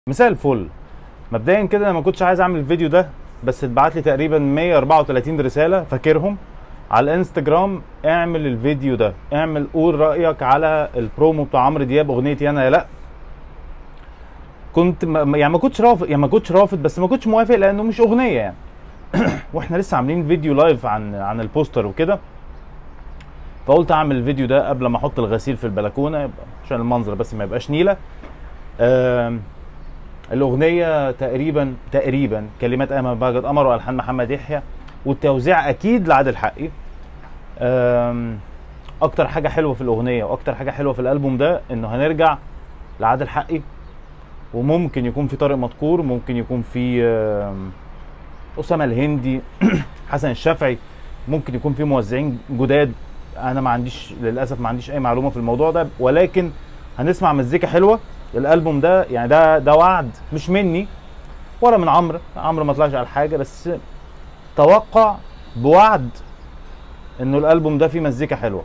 مساء الفل مبدئيا كده انا ما كنتش عايز اعمل الفيديو ده بس اتبعت لي تقريبا 134 رساله فاكرهم على الانستجرام اعمل الفيديو ده اعمل قول رايك على البرومو بتاع عمرو دياب اغنيه يانا يا لا كنت م... يعني ما كنتش رافض يعني ما كنتش رافض بس ما كنتش موافق لانه مش اغنيه يعني واحنا لسه عاملين فيديو لايف عن عن البوستر وكده فقلت اعمل الفيديو ده قبل ما احط الغسيل في البلكونه يبقى عشان المنظر بس ما يبقاش نيله آم، الاغنيه تقريبا تقريبا كلمات ايمن بهجت قمر والحان محمد يحيى والتوزيع اكيد لعادل حقي آم، اكتر حاجه حلوه في الاغنيه واكتر حاجه حلوه في الالبوم ده انه هنرجع لعادل حقي وممكن يكون في طارق مدكور ممكن يكون في آم، اسامه الهندي حسن الشافعي ممكن يكون في موزعين جداد انا ما عنديش للاسف ما عنديش اي معلومه في الموضوع ده ولكن هنسمع مزيكا حلوه الالبوم ده يعني ده ده وعد مش مني ولا من عمرو عمرو ما طلعش على حاجه بس توقع بوعد انه الالبوم ده فيه مزيكا حلوه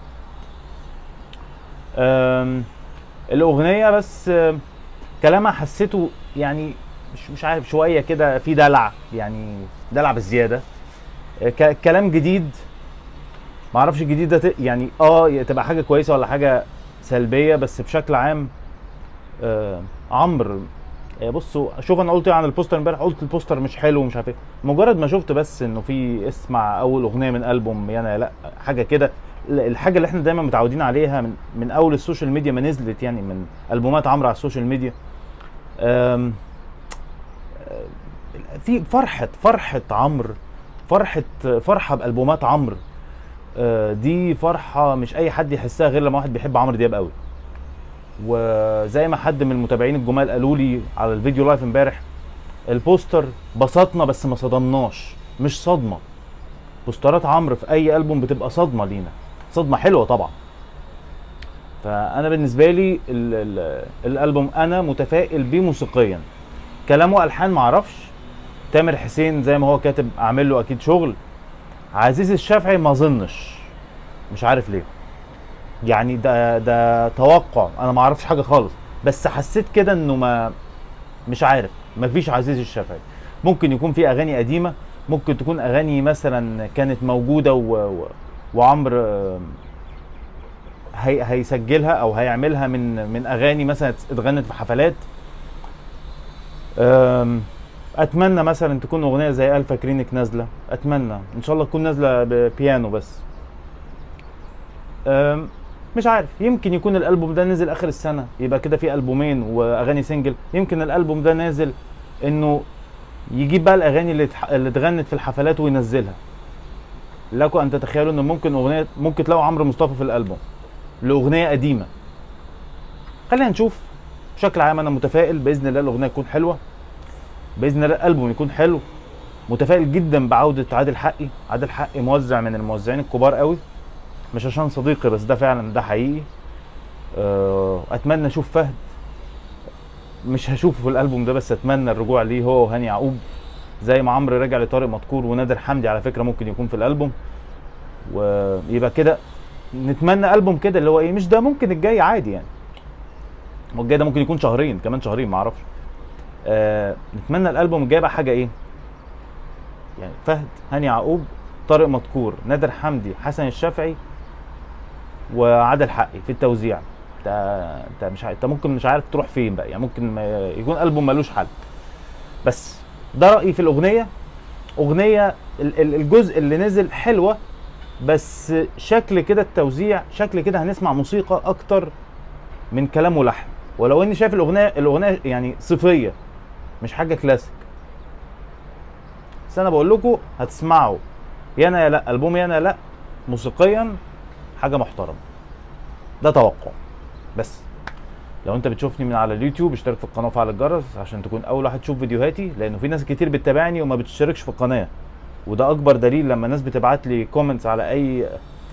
أم، الاغنيه بس أم، كلامها حسيته يعني مش مش عارف شويه كده في دلع يعني دلع بزياده أه، ك- كلام جديد ما اعرفش الجديد ده ت- يعني اه تبقى حاجه كويسه ولا حاجه سلبيه بس بشكل عام آه عمرو آه، بصوا شوف انا قلت إيه عن البوستر امبارح قلت البوستر مش حلو ومش عارف ايه مجرد ما شفت بس انه في اسمع اول اغنيه من البوم يعني لا حاجه كده ال- الحاجه اللي احنا دايما متعودين عليها من من اول السوشيال ميديا ما نزلت يعني من البومات عمرو على السوشيال ميديا آم، آه، في فرحه فرحه عمرو فرحه فرحه بالبومات عمرو آه، دي فرحه مش اي حد يحسها غير لما واحد بيحب عمرو دياب قوي وزي ما حد من المتابعين الجمال قالوا لي على الفيديو لايف امبارح البوستر بسطنا بس ما صدمناش مش صدمه بوسترات عمرو في اي البوم بتبقى صدمه لينا صدمه حلوه طبعا فانا بالنسبه لي ال ال الالبوم انا متفائل بيه موسيقيا كلام والحان معرفش تامر حسين زي ما هو كاتب اعمل له اكيد شغل عزيز الشافعي ما اظنش مش عارف ليه يعني ده ده توقع انا ما اعرفش حاجه خالص بس حسيت كده انه ما مش عارف مفيش عزيز الشافعي ممكن يكون في اغاني قديمه ممكن تكون اغاني مثلا كانت موجوده و... و... وعمرو آم، هي... هيسجلها او هيعملها من من اغاني مثلا اتغنت في حفلات أم... اتمنى مثلا تكون اغنيه زي الفا كرينك نازله اتمنى ان شاء الله تكون نازله ببيانو بس أم، مش عارف يمكن يكون الالبوم ده نزل اخر السنه يبقى كده في البومين واغاني سنجل يمكن الالبوم ده نازل انه يجيب بقى الاغاني اللي اتح- اللي اتغنت في الحفلات وينزلها لكم ان تتخيلوا ان ممكن اغنيه ممكن تلاقوا عمرو مصطفى في الالبوم لاغنيه قديمه خلينا نشوف بشكل عام انا متفائل باذن الله الاغنيه تكون حلوه باذن الله الالبوم يكون حلو متفائل جدا بعوده عادل حقي عادل حقي موزع من الموزعين الكبار قوي مش عشان صديقي بس ده فعلا ده حقيقي آه، اتمنى اشوف فهد مش هشوفه في الالبوم ده بس اتمنى الرجوع ليه هو وهاني يعقوب زي ما عمرو رجع لطارق مدكور ونادر حمدي على فكره ممكن يكون في الالبوم ويبقى كده نتمنى البوم كده اللي هو ايه مش ده ممكن الجاي عادي يعني هو الجاي ده ممكن يكون شهرين كمان شهرين معرفش آه نتمنى الالبوم الجاي بقى حاجه ايه يعني فهد هاني يعقوب طارق مدكور نادر حمدي حسن الشافعي وعادل حقي في التوزيع انت انت مش عارف انت ممكن مش عارف تروح فين بقى يعني ممكن ما يكون البوم ملوش حل بس ده رايي في الاغنيه اغنيه ال- ال- الجزء اللي نزل حلوه بس شكل كده التوزيع شكل كده هنسمع موسيقى اكتر من كلام ولحن ولو اني شايف الاغنيه الاغنيه يعني صيفيه مش حاجه كلاسيك بس انا بقول لكم هتسمعوا يانا يا لا البوم يانا يا لا موسيقيا حاجه محترمه ده توقع بس لو انت بتشوفني من على اليوتيوب اشترك في القناه وفعل الجرس عشان تكون اول واحد تشوف فيديوهاتي لانه في ناس كتير بتتابعني وما بتشتركش في القناه وده اكبر دليل لما الناس بتبعت لي كومنتس على اي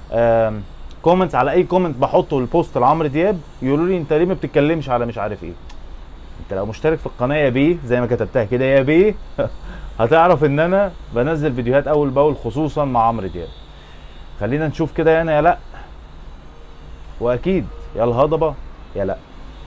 كومنتس على اي كومنت بحطه البوست لعمرو دياب يقولوا لي انت ليه ما بتتكلمش على مش عارف ايه انت لو مشترك في القناه يا بيه زي ما كتبتها كده يا بيه هتعرف ان انا بنزل فيديوهات اول باول خصوصا مع عمرو دياب خلينا نشوف كده يا انا يا لا واكيد يا الهضبه يا لا